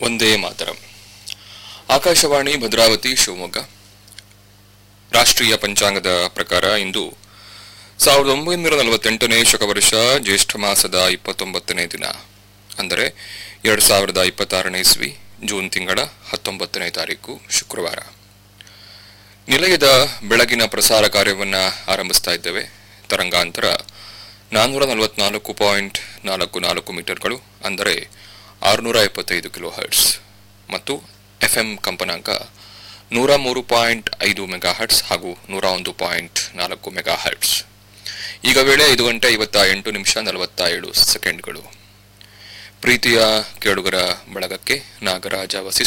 ಒಂದೇ ಮಾತರಂ ಆಕಾಶವಾಣಿ ಭದ್ರಾವತಿ ಶಿವಮೊಗ್ಗ ರಾಷ್ಟ್ರೀಯ ಪಂಚಾಂಗದ ಪ್ರಕಾರ ಇಂದು ಸಾವಿರದ ಒಂಬೈನೂರ ನಲವತ್ತೆಂಟನೇ ಶಕವರ್ಷ ಜ್ಯೇಷ್ಠ ಮಾಸದ ಇಪ್ಪತ್ತೊಂಬತ್ತನೇ ದಿನ ಅಂದರೆ ಎರಡು ಸಾವಿರದ ಇಪ್ಪತ್ತಾರನೇ ಇಸ್ವಿ ಜೂನ್ ತಿಂಗಳ ಹತ್ತೊಂಬತ್ತನೇ ತಾರೀಕು ಶುಕ್ರವಾರ ನಿಲಯದ ಬೆಳಗಿನ ಪ್ರಸಾರ ಕಾರ್ಯವನ್ನು ಆರಂಭಿಸ್ತಾ ಇದ್ದೇವೆ ತರಂಗಾಂತರ ನಾನ್ನೂರ ನಲವತ್ನಾಲ್ಕು ಪಾಯಿಂಟ್ ನಾಲ್ಕು ನಾಲ್ಕು ಮೀಟರ್ಗಳು ಅಂದರೆ ಆರುನೂರ ಎಪ್ಪತ್ತೈದು ಕಿಲೋ ಹರ್ಟ್ಸ್ ಮತ್ತು ಎಫ್ಎಂ ಕಂಪನಾಂಕ ನೂರ ಮೂರು ಪಾಯಿಂಟ್ ಐದು ಮೆಗಾ ಹರ್ಟ್ಸ್ ಹಾಗೂ ನೂರ ಒಂದು ಪಾಯಿಂಟ್ ನಾಲ್ಕು ಮೆಗಾ ಹರ್ಟ್ಸ್ ಈಗ ವೇಳೆ ಐದು ಗಂಟೆ ಐವತ್ತ ಎಂಟು ನಿಮಿಷ ನಲವತ್ತ ಏಳು ಸೆಕೆಂಡ್ಗಳು ಪ್ರೀತಿಯ ಕೇಳುಗರ ಬಳಗಕ್ಕೆ ನಾಗರಾಜ ವಸಿಷ್ಠ